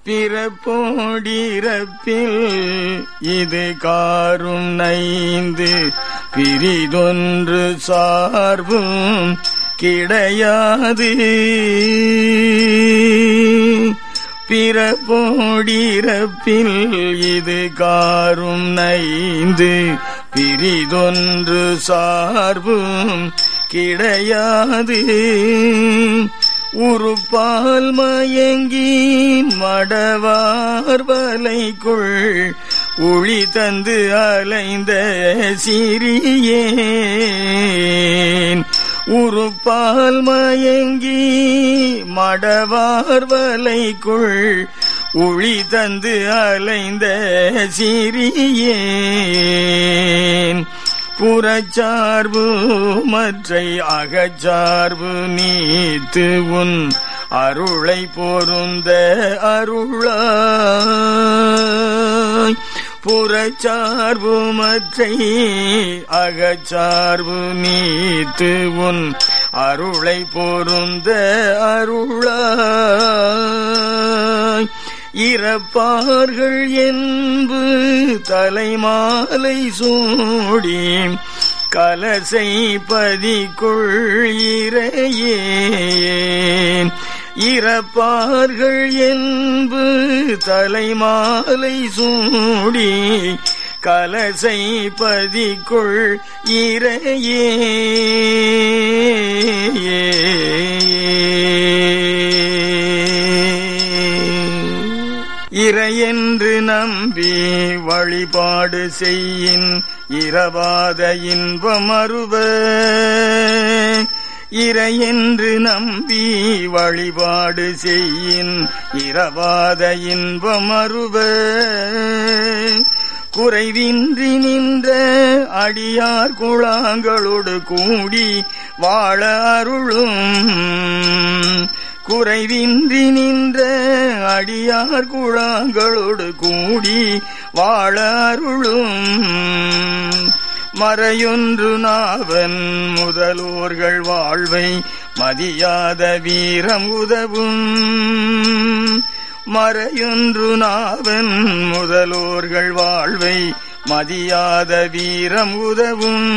பிறப்போடிறப்பில் இது காரும் நைந்து பிரிதொன்று சார்பும் கிடையாது பிறப்போடிறப்பில் இது காரும் நைந்து பிரிதொன்று சார்பும் கிடையாது உருப்பால் மயங்கி மடவார் வலைக்குள் ஒளி தந்து அலைந்த சிறியேன் உருப்பால் மயங்கி மடவார் வலைக்குள் ஒளி தந்து அலைந்த சிறியேன் புறச்சார்பு மற்றை அகச்சார்பு நீத்து உன் அருளை பொருந்த அருளாய் புறச்சார்பு மற்றை அகச்சார்பு நீத்து உன் அருளை பொருந்த அருளாய் இறப்பார்கள் என்பு தலைமாலை சூடி கலசை பதிக்குள் இறையேன் இறப்பார்கள் என்பு தலைமாலை சூடி கலசை பதிக்குள் இறையே இறையென்று நம்பி வழிபாடு செய்யின் இரவாத இன்பம் அருவ இறையென்று நம்பி வழிபாடு செய்யின் இரவாத இன்பம் அருவ குறைவின்றி நின்ற அடியார் குழாங்களோடு கூடி வாழ அருளும் குறைவின்றி நின்ற அடியார் குழாங்களோடு கூடி வாழ அருளும் மறையொன்று நாவன் முதலோர்கள் வாழ்வை மதியாத வீரம் உதவும் மறையொன்று நாவன் முதலோர்கள் வாழ்வை மதியாத வீரம் உதவும்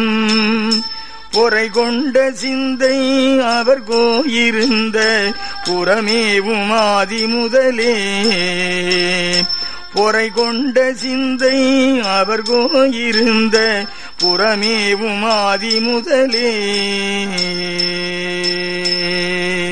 பொறை கொண்ட சிந்தை அவர் கோயிருந்த புறமேவும் ஆதி முதலே பொறை கொண்ட சிந்தை அவர் கோயிருந்த புறமேவும் ஆதி முதலே